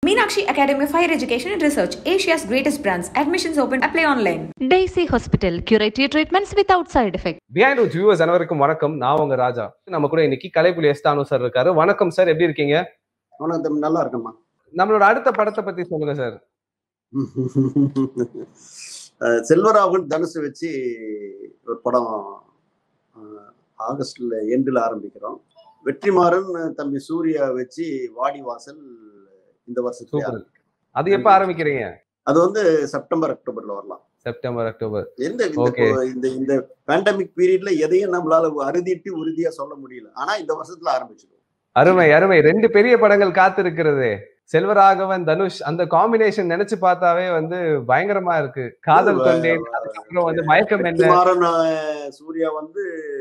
Meenakshi Academy of Higher Education and Research, Asia's greatest brands. Admissions open. Apply online. Daisy hospital curative treatments without side effect Behindwoods viewers அனைவருக்கும் வணக்கம் நான் உங்க ராஜா நம்ம கூட இன்னைக்கு Kalaipuli எஸ்தானு sir இருக்காரு வணக்கம் சார் எப்படி இருக்கீங்க வணக்கம் தம்பி நல்லா இருக்கேம்மா நம்மளோட அடுத்த படத்தை பத்தி சொல்லுங்க சார் அஹ் செல்வராகவன் தனுசு வச்சு ஒரு படம் அஹ், ஆகஸ்ட்ல எண்டில் ஆரம்பிக்கிறோம் வெற்றிமாறன் தம்பி சூர்யா வச்சு வாடி வாசல் இந்த வருஷத்துல Super. ஆரம்பிக்கிறோம். அது எப்ப ஆரம்பிக்கிறீங்க அது வந்து செப்டம்பர் அக்டோபர்ல வரலாம் செப்டம்பர் அக்டோபர் எந்த இந்த Okay. இப்போ இந்த இந்த பேண்டமிக் பீரியட்ல எதையும் நம்மளால அறுதிட்டு உறுதியா சொல்ல முடியல ஆனா இந்த வருஷத்துல ஆரம்பிச்சிடும் அருமை அருமை ரெண்டு பெரிய படங்கள் காத்திருக்கிறது செல்வராகவன் தனுஷ் அந்த காம்பினேஷன் நினைச்சு பார்த்தாவே வந்து பயங்கரமா இருக்கு காதல் கொண்டேன் அதுக்கப்புறம் வந்து மயக்கம் என்ன வெற்றிமாறன் அஹ், சூர்யா வந்து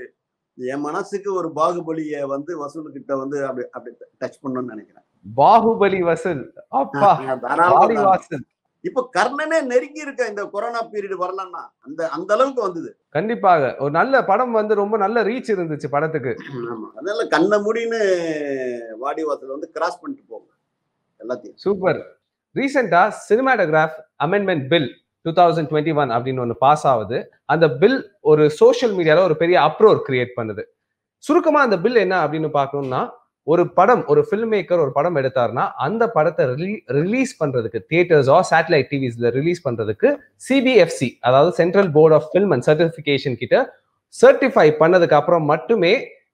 என் மனசுக்கு ஒரு பாகுபலிய வந்து வசூல் கிட்ட வந்து அப்படி அப்படி டச் பண்ணணும்னு நினைக்கிறேன் பாகுபலி வசூல் அப்பா தாராளமா வாடி தான். வாசல் இப்ப கர்ணனே நெருங்கி இருக்க இந்த கொரோனா பீரியட் வரலன்னா அந்த அந்த அளவுக்கு வந்தது கண்டிப்பாக ஒரு நல்ல படம் வந்து ரொம்ப நல்ல ரீச் இருந்துச்சு படத்துக்கு ஆமா அதனால கண்ண முடின்னு வாடி வாசல் வந்து கிராஸ் பண்ணிட்டு போகும் எல்லாத்தையும் சூப்பர் ரீசெண்டா cinematograph amendment bill two thousand twenty one அப்படின்னு ஒன்று பாஸ் ஆகுது அந்த பில் ஒரு சோஷியல் மீடியால ஒரு பெரிய அப்ரோர் கிரியேட் பண்ணுது சுருக்கமா அந்த பில் என்ன அப்படின்னு பார்க்கணும்னா ஒரு படம் ஒரு ஃபில்ம் மேக்கர் ஒரு படம் எடுத்தாருன்னா அந்த படத்தை ரிலீஸ் பண்றதுக்கு தியேட்டர்ஸ் ஆர் சேட்டலைட் டிவிஸ்ல ரிலீஸ் பண்றதுக்கு சிபிஎஃப்சி அதாவது central board of film and certification கிட்ட சர்டிஃபை பண்ணதுக்கு அப்புறம் மட்டுமே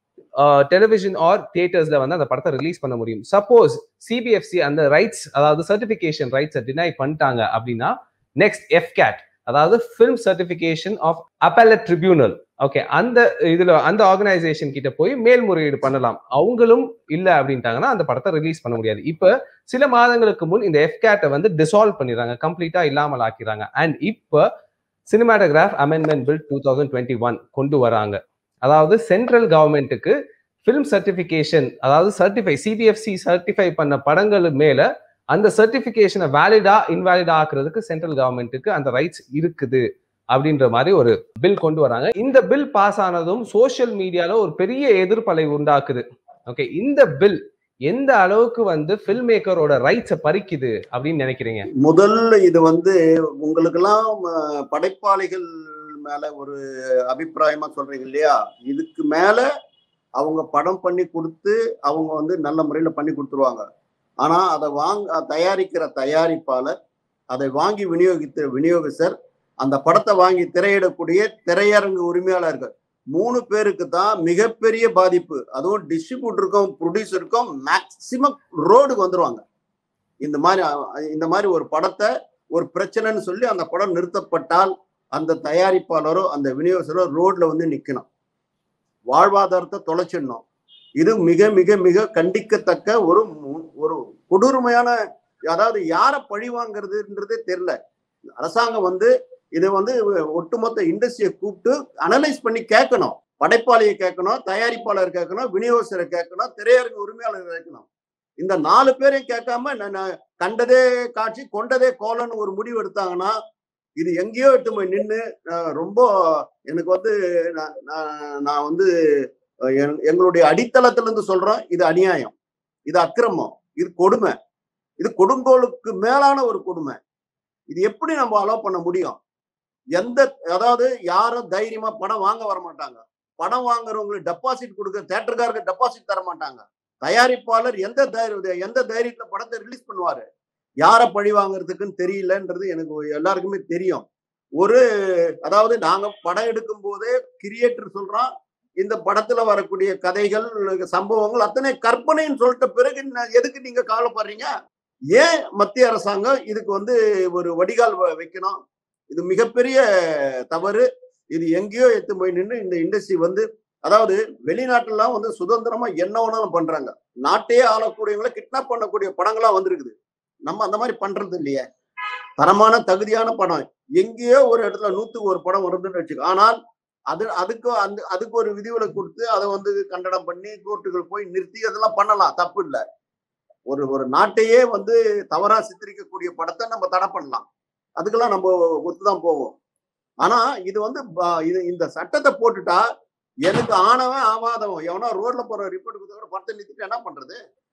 டெலிவிஷன் ஆர் தியேட்டர்ஸ்ல வந்து அந்த படத்தை ரிலீஸ் பண்ண முடியும் சப்போஸ் சிபிஎஃப்சி அந்த ரைட்ஸ் அதாவது சர்டிபிகேஷன் ரைட்ஸை டினை பண்ணிட்டாங்க அப்படின்னா நெக்ஸ்ட் எஃப்கேட் அதாவது film certification of appellate tribunal okay அந்த இதுல அந்த ஆர்கனைசேஷன் கிட்ட போய் மேல்முறையீடு பண்ணலாம் அவங்களும் இல்ல அப்படின்ட்டாங்கன்னா அந்த படத்தை ரிலீஸ் பண்ண முடியாது இப்ப சில மாதங்களுக்கு முன் இந்த எஃப்கேட்டை வந்து டிசால்வ் பண்ணிடுறாங்க கம்ப்ளீட்டா இல்லாமல் ஆக்கிறாங்க அண்ட் இப்ப cinematograph amendment bill two thousand twenty one கொண்டு வராங்க அதாவது சென்ட்ரல் கவர்மெண்ட்டுக்கு ஃபிலிம் சர்டிஃபிகேஷன் அதாவது சர்டிஃபை சிபிஎஃப்சி சர்டிஃபை பண்ண படங்கள் மேல அந்த சர்டிஃபிகேஷனை வேலிடா இன்வேலிடா ஆக்குறதுக்கு சென்ட்ரல் கவர்மெண்ட்டுக்கு அந்த ரைட்ஸ் இருக்குது அப்படின்ற மாதிரி ஒரு பில் கொண்டு வராங்க இந்த பில் பாஸ் ஆனதும் சோஷியல் மீடியால ஒரு பெரிய எதிர்ப்பலை உண்டாக்குது ஓகே இந்த பில் எந்த அளவுக்கு வந்து ஃபில்ம் மேக்கரோட ரைட்ஸை பறிக்குது அப்படின்னு நினைக்கிறீங்க முதல்ல இது வந்து உங்களுக்கெல்லாம் அஹ், படைப்பாளிகள் மேல ஒரு அபிப்பிராயமா சொல்றீங்க இல்லையா இதுக்கு மேல அவங்க படம் பண்ணி கொடுத்து அவங்க வந்து நல்ல முறையில பண்ணி கொடுத்துருவாங்க ஆனா அதை வாங்க தயாரிக்கிற தயாரிப்பாளர் அதை வாங்கி விநியோகித்த விநியோகஸ்தர் அந்த படத்தை வாங்கி திரையிடக்கூடிய திரையரங்கு உரிமையாளர்கள் மூணு பேருக்கு தான் மிகப்பெரிய பாதிப்பு அதுவும் டிஸ்ட்ரிபியூட்டருக்கும் ப்ரொடியூசருக்கும் மேக்சிமம் ரோடுக்கு வந்துருவாங்க இந்த மாதிரி அஹ், இந்த மாதிரி ஒரு படத்தை ஒரு பிரச்சனைன்னு சொல்லி அந்த படம் நிறுத்தப்பட்டால் அந்த தயாரிப்பாளரோ அந்த விநியோகஸ்தரோ ரோட்ல வந்து நிக்கணும் வாழ்வாதாரத்தை தொலைச்சிடணும் இது மிக மிக மிக கண்டிக்கத்தக்க ஒரு மு- ஒரு கொடூரமையான அதாவது யாரை பழி வாங்குறதுன்றதே தெரியல அரசாங்கம் வந்து இதை வந்து ஒட்டுமொத்த இண்டஸ்ட்ரியை கூப்பிட்டு அனலைஸ் பண்ணி கேட்கணும் படைப்பாளியை கேட்கணும் தயாரிப்பாளர் கேட்கணும் விநியோகஸ்தரை கேட்கணும் திரையரங்கு உரிமையாளர் கேட்கணும் இந்த நாலு பேரையும் கேட்காம நான் நான் கண்டதே காட்சி கொண்டதே கோலன்னு ஒரு முடிவு எடுத்தாங்கன்னா இது எங்கேயோ எட்டு போய் நின்று ரொம்ப எனக்கு வந்து நான் நான்- நான் வந்து அஹ், எங்- எங்களுடைய அடித்தளத்துல இருந்து சொல்றோம் இது அநியாயம் இது அக்கிரமம் இது கொடுமை இது கொடுங்கோலுக்கு மேலான ஒரு கொடுமை இது எப்படி நம்ம அலோவ் பண்ண முடியும் எந்த அதாவது யாரும் தைரியமா படம் வாங்க வர மாட்டாங்க படம் வாங்குறவங்களுக்கு டெபாசிட் கொடுக்க தேட்டருக்காரருக்கு டெபாசிட் தர மாட்டாங்க தயாரிப்பாளர் எந்த தைரிய எந்த தைரியத்துல படத்தை ரிலீஸ் பண்ணுவாரு யாரை பழி வாங்குறதுக்குன்னு தெரியலன்றது எனக்கு எல்லாருக்குமே தெரியும் ஒரு அதாவது நாங்க படம் எடுக்கும் போதே கிரியேட்டர் சொல்றோம் இந்த படத்துல வரக்கூடிய கதைகள் சம்பவங்கள் அத்தனை கற்பனைன்னு சொல்லிட்ட பிறகு நான் எதுக்கு நீங்க கவலைப்படுறீங்க ஏன் மத்திய அரசாங்கம் இதுக்கு வந்து ஒரு வடிகால் வ- வைக்கணும் இது மிகப்பெரிய தவறு இது எங்கேயோ எடுத்து போய் நின்று இந்த இண்டஸ்ட்ரி வந்து அதாவது வெளிநாட்டுலாம் வந்து சுதந்திரமா என்ன வேணாலும் பண்றாங்க நாட்டையே ஆளக்கூடியவங்களை கிட்னாப் பண்ணக்கூடிய படங்களா வந்திருக்குது நம்ம அந்த மாதிரி பண்றது இல்லையே தரமான தகுதியான படம் எங்கேயோ ஒரு இடத்துல நூத்துக்கு ஒரு படம் வருதுன்னு வச்சுக்கோ ஆனால் அது அதுக்கு அந்த அதுக்கு ஒரு விதிவிலக்கு கொடுத்து அதை வந்து கண்டனம் பண்ணி கோர்ட்டுகள் போய் நிறுத்தி அதெல்லாம் பண்ணலாம் தப்பு இல்லை ஒரு ஒரு நாட்டையே வந்து தவறா சித்தரிக்கக்கூடிய படத்தை நம்ம தடை பண்ணலாம் அதுக்கெல்லாம் நம்ம ஒத்துதான் போவோம் ஆனா இது வந்து ப- இது இந்த சட்டத்தை போட்டுட்டா எனக்கு ஆனவன் ஆவாதவன் எவனோ ரோட்ல போற ரிப்போர்ட் கொடுத்த கூட படத்தை நிறுத்திட்டு என்ன பண்றது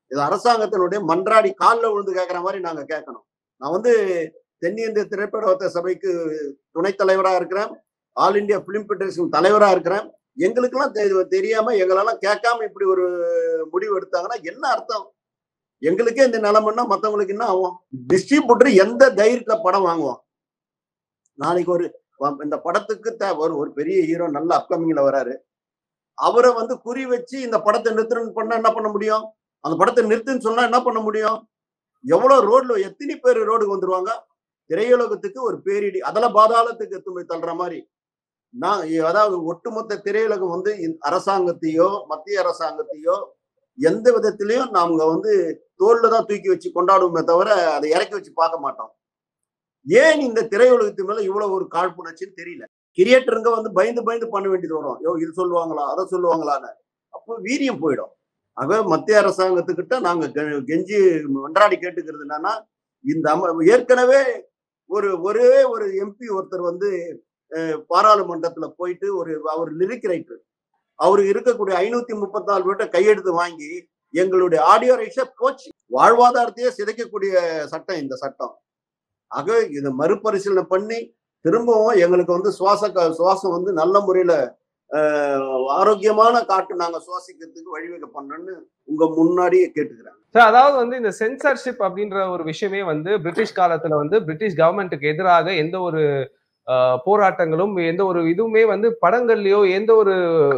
இது அரசாங்கத்தினுடைய மன்றாடி காலில் விழுந்து கேட்குற மாதிரி நாங்க கேட்கணும் நான் வந்து தென்னிந்திய திரைப்பட சபைக்கு துணைத் தலைவரா இருக்கிறேன் ஆல் இந்தியா பிலிம் ஃபெடரேஷன் தலைவரா இருக்கிறேன் எங்களுக்கெல்லாம் தெ- தெரியாம எங்களெல்லாம் கேட்காம இப்படி ஒரு முடிவு எடுத்தாங்கன்னா என்ன அர்த்தம் எங்களுக்கே இந்த நிலைமைன்னா மத்தவங்களுக்கு என்ன ஆகும் டிஸ்ட்ரிபியூட்டர் எந்த தைரியத்துல படம் வாங்குவான் நாளைக்கு ஒரு வ- இந்த படத்துக்கு தே- ஒரு ஒரு பெரிய ஹீரோ நல்ல அப்கமிங்ல வராரு அவரை வந்து குறி வச்சு இந்த படத்தை நிறுத்துறன்னு பண்ணா என்ன பண்ண முடியும் அந்த படத்தை நிறுத்துன்னு சொன்னா என்ன பண்ண முடியும் எவ்வளவு ரோட்ல எத்தனை பேர் ரோடுக்கு வந்துருவாங்க திரையுலகத்துக்கு ஒரு பேரிடி அதெல்லாம் பாதாளத்துக்கு எத்து போய் தள்ளுற மாதிரி நான் அதாவது ஒட்டுமொத்த திரையுலகம் வந்து இந்த அரசாங்கத்தையோ மத்திய அரசாங்கத்தையோ எந்த விதத்திலையும் நாங்க வந்து தோல்ல தான் தூக்கி வச்சு கொண்டாடுவோமே தவிர அதை இறக்கி வச்சு பார்க்க மாட்டோம் ஏன் இந்த திரையுலகத்து மேல இவ்வளவு ஒரு காழ்ப்புணர்ச்சின்னு தெரியல கிரியேட்டருங்க வந்து பயந்து பயந்து பண்ண வேண்டியது வரும் யோ இது சொல்லுவாங்களா அதை சொல்லுவாங்களான்னு அப்போ வீரியம் போயிடும் ஆக மத்திய அரசாங்கத்துக்கிட்ட நாங்க கெ- கெஞ்சி மன்றாடி கேட்டுக்கிறது என்னன்னா இந்த அம ஏற்கனவே ஒரு ஒரே ஒரு எம்பி ஒருத்தர் வந்து அஹ், பாராளுமன்றத்துல போயிட்டு ஒரு அவர் லிரிக் ரைட்டர் அவருக்கு இருக்கக்கூடிய ஐநூத்தி முப்பத்தி நாலு பேர்ட்ட கையெழுத்து வாங்கி எங்களுடைய ஆடியோ ரைட்ஸை போச்சு வாழ்வாதாரத்தையே சிதைக்கக்கூடிய சட்டம் இந்த சட்டம் ஆக இதை மறுபரிசீலனை பண்ணி திரும்பவும் எங்களுக்கு வந்து சுவாச க- சுவாசம் வந்து நல்ல முறையில அஹ், ஆரோக்கியமான காற்று நாங்க சுவாசிக்கிறதுக்கு வழிவகை பண்ணணும்னு உங்க முன்னாடியே கேட்டுக்கிறேன் சார் அதாவது வந்து இந்த சென்சார்ஷிப் அப்படின்ற ஒரு விஷயமே வந்து பிரிட்டிஷ் காலத்துல வந்து பிரிட்டிஷ் கவர்மெண்ட்டுக்கு எதிராக எந்த ஒரு ஆஹ், போராட்டங்களும் எந்த ஒரு இதுவுமே வந்து படங்கள்லயோ எந்த ஒரு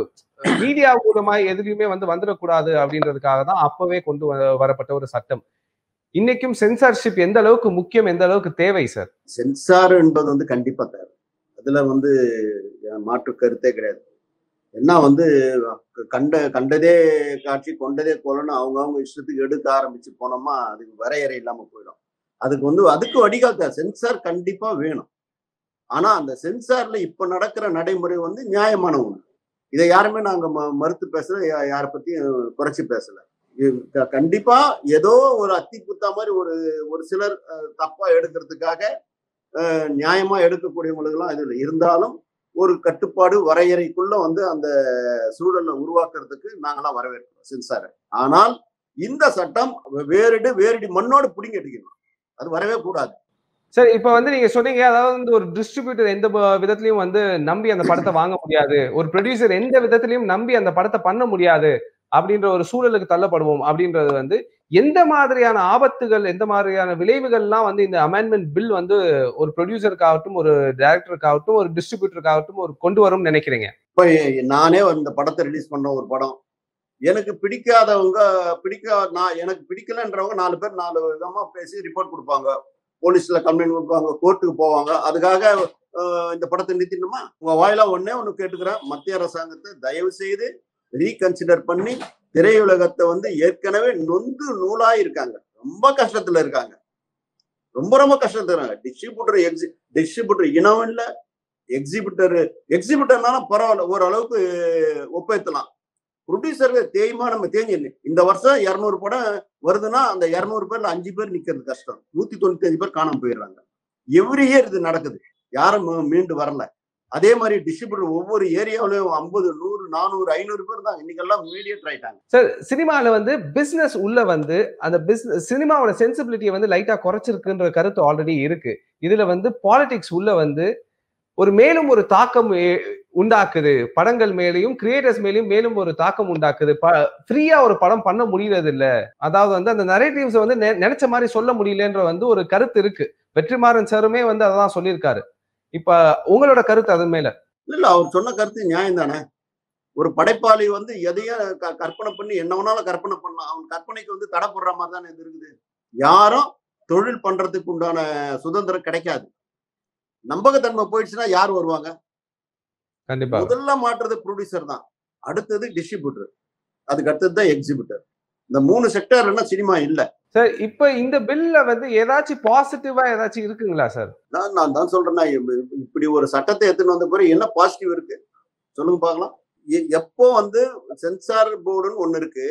மீடியா மூலமா எதுலயுமே வந்து வந்துடக்கூடாது அப்படின்றதுக்காக தான் அப்பவே கொண்டு வ- வரப்பட்ட ஒரு சட்டம் இன்னைக்கும் சென்சார்ஷிப் எந்த அளவுக்கு முக்கியம் எந்த அளவுக்கு தேவை சார் சென்சார் என்பது வந்து கண்டிப்பா தேவை அதுல வந்து அஹ், மாற்று கருத்தே கிடையாது என்ன வந்து கண்ட கண்டதே காட்சி கொண்டதே கொலன்னு அவங்கவுங்க இஷ்டத்துக்கு எடுக்க ஆரம்பிச்சு போனோமா அதுக்கு வரையறை இல்லாம போயிடும் அதுக்கு வந்து அதுக்கு வடிகால் தேவை சென்சார் கண்டிப்பா வேணும் ஆனா அந்த சென்சார்ல இப்ப நடக்கிற நடைமுறை வந்து நியாயமான ஒண்ணு இதை யாருமே நாங்க ம- மறுத்து பேசல யா- யாரை பத்தியும் குறைச்சு பேசல இது க- கண்டிப்பா ஏதோ ஒரு அத்தி குத்தா மாதிரி ஒரு ஒரு சிலர் அஹ், தப்பா எடுக்கிறதுக்காக அஹ், நியாயமா எடுக்கக்கூடியவங்களுக்கெல்லாம் இது இல்லை இருந்தாலும் ஒரு கட்டுப்பாடு வரையறைக்குள்ள வந்து அந்த சூழலை உருவாக்குறதுக்கு நாங்களாம் வரவேற்கிறோம் சென்சாரை ஆனால் இந்த சட்டம் வேறிடு வேறிடி மண்ணோடு பிடிங்கி அடிக்கணும் அது வரவே கூடாது சார் இப்ப வந்து நீங்க சொன்னீங்க அதாவது வந்து ஒரு டிஸ்ட்ரிபியூட்டர் எந்த ப- விதத்திலயும் வந்து நம்பி அந்த படத்தை வாங்க முடியாது ஒரு ப்ரொடியூசர் எந்த விதத்திலயும் நம்பி அந்த படத்தை பண்ண முடியாது அப்படின்ற ஒரு சூழலுக்கு தள்ளப்படுவோம் அப்படின்றது வந்து எந்த மாதிரியான ஆபத்துகள் எந்த மாதிரியான விளைவுகள்லாம் வந்து இந்த அமெண்ட்மெண்ட் பில் வந்து ஒரு ப்ரொடியூசருக்காகட்டும் ஒரு டைரக்டருக்காகட்டும் ஒரு டிஸ்ட்ரிபியூட்டருக்காகட்டும் ஒரு கொண்டு வரும்னு நினைக்கிறீங்க இப்ப நானே இந்த படத்தை ரிலீஸ் பண்ண ஒரு படம் எனக்கு பிடிக்காதவங்க பிடிக்கா நான் எனக்கு பிடிக்கலன்றவங்க நாலு பேர் நாலு விதமா பேசி ரிப்போர்ட் கொடுப்பாங்க போலீஸ்ல கம்ப்ளைண்ட் கொடுப்பாங்க கோர்ட்டுக்கு போவாங்க அதுக்காக அஹ், இந்த படத்தை நிறுத்திடணுமா உங்க வாயிலா ஒண்ணே ஒண்ணு கேட்டுக்கிறேன் மத்திய அரசாங்கத்தை தயவு செய்து ரீகன்சிடர் பண்ணி திரையுலகத்தை வந்து ஏற்கனவே நொந்து நூலா இருக்காங்க ரொம்ப கஷ்டத்துல இருக்காங்க ரொம்ப ரொம்ப கஷ்டத்துல இருக்காங்க டிஸ்ட்ரிபியூட்டர் எக்ஸி டிஸ்ட்ரிபியூட்டர் இனம் இல்ல எக்ஸிபியூட்டர் எக்ஸிபியூட்டர்னாலும் பரவாயில்ல ஓரளவுக்கு ஒப்பேத்தலாம் ப்ரொடியூசருக்கு தேய்மானம் தேங்கி இந்த வருஷம் இரநூறு படம் வருதுன்னா அந்த இரநூறு பேர்ல அஞ்சு பேர் நிக்கிறது கஷ்டம் நூத்தி தொண்ணூத்தி அஞ்சு பேர் காணாம போயிடுறாங்க எவ்ரி இயர் இது நடக்குது யாரும் மீ- மீண்டு வரல அதே மாதிரி டிஸ்ட்ரிபியூட்டர் ஒவ்வொரு ஏரியாவிலையும் ஐம்பது நூறு நானூறு ஐநூறு பேர் தான் இன்னைக்கெல்லாம் மீடியேட் ஆயிட்டாங்க சார் சினிமால வந்து பிசினஸ் உள்ள வந்து அந்த பிசினஸ் சினிமாவோட சென்சிபிலிட்டியை வந்து லைட்டா குறைச்சிருக்குன்ற கருத்து ஆல்ரெடி இருக்கு இதுல வந்து பாலிடிக்ஸ் உள்ள வந்து ஒரு மேலும் ஒரு தாக்கம் ஏ- உண்டாக்குது படங்கள் மேலேயும் கிரியேட்டர்ஸ் மேலேயும் மேலும் ஒரு தாக்கம் உண்டாக்குது ஃப்ரீயா ஒரு படம் பண்ண முடியறது இல்ல அதாவது வந்து அந்த நரேட்டிவ்ஸ் வந்து நெ- நினைச்ச மாதிரி சொல்ல முடியலன்ற வந்து ஒரு கருத்து இருக்கு வெற்றிமாறன் சாருமே வந்து அதான் சொல்லியிருக்காரு இப்ப உங்களோட கருத்து அதன் மேல இல்ல இல்ல அவர் சொன்ன கருத்து நியாயம் தானே ஒரு படைப்பாளி வந்து எதையும் க- கற்பனை பண்ணி என்ன வேணாலும் கற்பனை பண்ணலாம் அவன் கற்பனைக்கு வந்து தடை போடுற மாதிரி தானே இது இருக்குது யாரும் தொழில் பண்றதுக்கு உண்டான சுதந்திரம் கிடைக்காது நம்பகத்தன்மை போயிடுச்சுன்னா யார் வருவாங்க கண்டிப்பா முதல்ல மாற்றுறது ப்ரொடியூசர் தான் அடுத்தது டிஸ்ட்ரிபியூட்டர் அதுக்கு அடுத்தது தான் எக்ஸிபியூட்டர் இந்த மூணு செக்டர் என்ன சினிமா இல்ல சார் இப்ப இந்த பில்ல வந்து ஏதாச்சும் பாசிட்டிவா ஏதாச்சும் இருக்குங்களா சார் நான் நான் தான் சொல்றேன்னா இப்ப- இப்படி ஒரு சட்டத்தை எடுத்துன்னு வந்த பிறகு என்ன பாசிட்டிவ் இருக்கு சொல்லுங்க பார்க்கலாம் எ- எப்போ வந்து சென்சார் போர்டுன்னு ஒண்ணு இருக்கு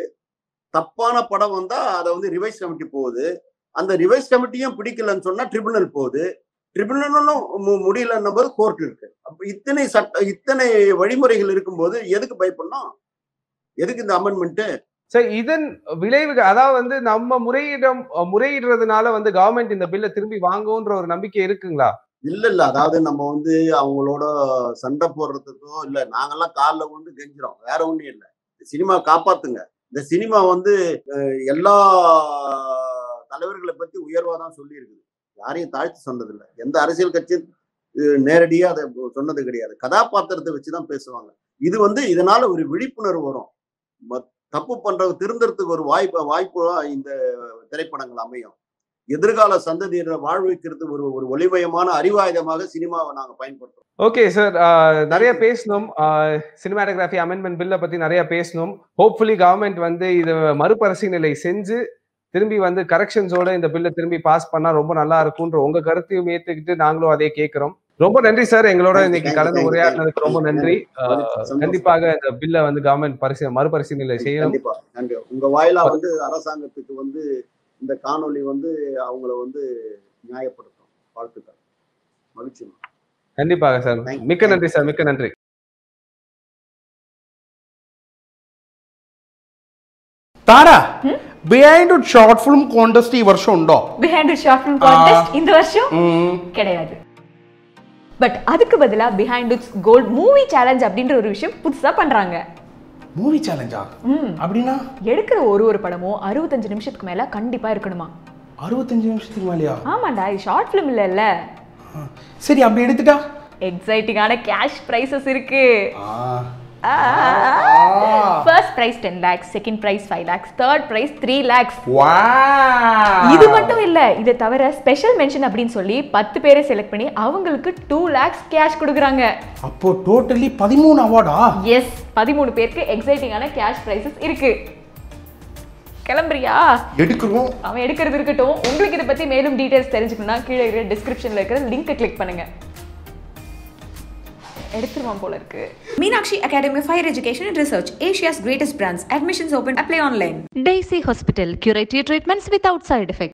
தப்பான படம் வந்தா அதை வந்து ரிவைஸ் கமிட்டி போகுது அந்த ரிவைஸ் கமிட்டியும் பிடிக்கலன்னு சொன்னா ட்ரிபுனல் போகுது ட்ரிபுனலும் முடியலன்னும் போது கோர்ட் இருக்கு அப்ப இத்தனை சட்ட இத்தனை வழிமுறைகள் இருக்கும்போது எதுக்கு பயப்படணும் எதுக்கு இந்த அமெண்ட்மெண்ட் சார் இதன் விளைவுகள் அதாவது வந்து நம்ம முறையிடம் முறையிடுறதுனால வந்து கவர்மெண்ட் இந்த பில்லை திரும்பி வாங்குன்ற ஒரு நம்பிக்கை இருக்குங்களா இல்ல இல்ல அதாவது நம்ம வந்து அவங்களோட சண்டை போடுறதுக்கோ இல்ல நாங்கெல்லாம் காலில் விழுந்து கெஞ்சிரோம் வேற ஒண்ணும் இல்ல இந்த சினிமா காப்பாத்துங்க இந்த சினிமா வந்து அஹ், எல்லா தலைவர்களை பத்தி உயர்வா தான் சொல்லி இருக்குது யாரையும் தாழ்த்தி சொன்னது இல்ல எந்த அரசியல் கட்சியும் அஹ், நேரடியா அதை சொன்னது கிடையாது கதாபாத்திரத்தை வச்சுதான் பேசுவாங்க இது வந்து இதனால ஒரு விழிப்புணர்வு வரும் ம- தப்பு பண்றவங்க திருந்தறதுக்கு ஒரு வாய்ப்பு வாய்ப்பு இந்த திரைப்படங்கள் அமையும் எதிர்கால சந்ததியினரை வாழ்விக்கிறது ஒரு ஒரு ஒளிமயமான அறிவாயுதமாக சினிமாவை நாங்க பயன்படுத்துறோம் ஓகே சார் நிறைய பேசணும் சினிமாட்டோகிராஃபி அமெண்ட்மெண்ட் பில்லை பத்தி நிறைய பேசணும் ஹோப்ஃபுல்லி கவர்மெண்ட் வந்து இது மறுபரிசீலனை செஞ்சு திரும்பி வந்து கரெக்ஷன்ஸோட இந்த பில்லை திரும்பி பாஸ் பண்ணா ரொம்ப நல்லா இருக்கும்ன்ற உங்க கருத்தையும் ஏத்துக்கிட்டு நாங்களும் அதே கேட்கிறோம் ரொம்ப நன்றி சார் எங்களோட Thank you, இன்னைக்கு thank you, கலந்து thank you, உரையாடினதுக்கு ரொம்ப thank you. நன்றி அஹ், சந்தோஷம். கண்டிப்பாக இந்த பில்லை வந்து கவர்மெண்ட் பரிசீலனை மறுபரிசீலனை செய்யணும் கண்டிப்பா நன்றி உங்க வாயிலா வந்து அரசாங்கத்துக்கு வந்து இந்த காணொளி வந்து அவங்கள வந்து நியாயப்படுத்தும் வாழ்த்துக்கள் மகிழ்ச்சி கண்டிப்பாக சார் Thank you, மிக்க thank நன்றி சார் மிக்க நன்றி താര ബിഹൈൻഡ് ഷോർട്ട് ഫിലിം കോണ്ടസ്റ്റ് ഈ വർഷം ഉണ്ടോ பிஹைண்ட் ஷார்ட் ஃபிலிம் கான்டெஸ்ட் இந்த வருஷம் கிடையாது பட் அதுக்கு பதிலா Behindwoods gold movie challenge அப்படின்ற ஒரு விஷயம் புதுசா பண்றாங்க மூவி சேலஞ்சா அப்படின்னா எடுக்கிற ஒரு ஒரு படமும் அறுபத்தஞ்சு நிமிஷத்துக்கு மேல கண்டிப்பா இருக்கணுமா அறுபத்தஞ்சு நிமிஷத்துக்கு மேலேயா ஆமாண்டா இது ஷார்ட் ஃபிலிம் இல்லைல்ல ஆ. சரி அப்படி எடுத்துட்டா எக்ஸைட்டிங்கான கேஷ் ப்ரைஸஸ் இருக்கு ஆ. First prize ten lakhs second prize five lakhs third prize three lakhs Wow. இது மட்டும் இல்ல இதை தவிர ஸ்பெஷல் மென்ஷன் அப்படின்னு சொல்லி பத்து பேரை செலக்ட் பண்ணி அவங்களுக்கு டூ லேக்ஸ் கேஷ் கொடுக்குறாங்க அப்போ டோட்டலி பதிமூணு அவார்டா எஸ் பதிமூணு பேருக்கு எக்ஸைட்டிங்கான கேஷ் ப்ரைஸஸ் இருக்கு கிளம்புறியா எடுக்கிறோம் அவன் எடுக்கிறது இருக்கட்டும் உங்களுக்கு இதை பத்தி மேலும் டீடைல்ஸ் தெரிஞ்சுக்கணும்னா கீழே இருக்கிற டிஸ்கிரிப்ஷன்ல இருக்கிற லிங்கை கிளிக் பண்ணுங்க எடுத்துருவான் போல இருக்கு Meenakshi Academy of Higher Education and Research, Asia's greatest brands. Admissions open. Apply online. Daisy Hospital, curative treatments without side effects.